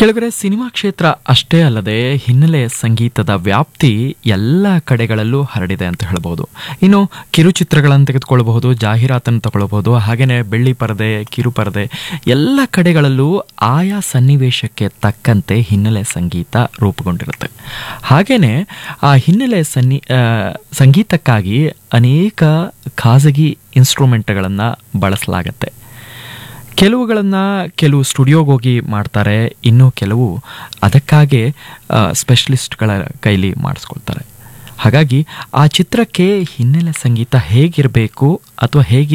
ಕೆಳಗಡೆ ಸಿನಿಮಾ ಕ್ಷೇತ್ರ ಅಷ್ಟೇ ಅಲ್ಲದೆ ಹಿನ್ನೆಲೆ ಸಂಗೀತದ ವ್ಯಾಪ್ತಿ ಎಲ್ಲ ಕಡೆಗಳಲ್ಲೂ ಹರಡಿದೆ ಅಂತ ಹೇಳ್ಬೋದು ಇನ್ನು ಕಿರುಚಿತ್ರಗಳನ್ನು ತೆಗೆದುಕೊಳ್ಳಬಹುದು ಜಾಹೀರಾತನ್ನು ತಗೊಳ್ಬಹುದು ಹಾಗೆಯೇ ಬೆಳ್ಳಿ ಪರದೆ ಕಿರುಪರದೆ ಎಲ್ಲ ಕಡೆಗಳಲ್ಲೂ ಆಯಾ ಸನ್ನಿವೇಶಕ್ಕೆ ತಕ್ಕಂತೆ ಹಿನ್ನೆಲೆ ಸಂಗೀತ ರೂಪುಗೊಂಡಿರುತ್ತೆ ಹಾಗೆಯೇ ಆ ಹಿನ್ನೆಲೆ ಸನ್ನಿ ಆ, ಸಂಗೀತಕ್ಕಾಗಿ ಅನೇಕ ಖಾಸಗಿ ಇನ್ಸ್ಟ್ರೂಮೆಂಟ್ಗಳನ್ನು ಬಳಸಲಾಗತ್ತೆ ಕೆಲವುಗಳನ್ನು ಕೆಲವು ಸ್ಟುಡಿಯೋಗೆ ಹೋಗಿ ಮಾಡ್ತಾರೆ ಇನ್ನು ಕೆಲವು ಅದಕ್ಕಾಗೆ ಸ್ಪೆಷಲಿಸ್ಟ್ಗಳ ಕೈಲಿ ಮಾಡಿಸ್ಕೊಳ್ತಾರೆ ಹಾಗಾಗಿ ಆ ಚಿತ್ರಕ್ಕೆ ಹಿನ್ನೆಲೆ ಸಂಗೀತ ಹೇಗಿರಬೇಕು ಅಥವಾ ಹೇಗೆ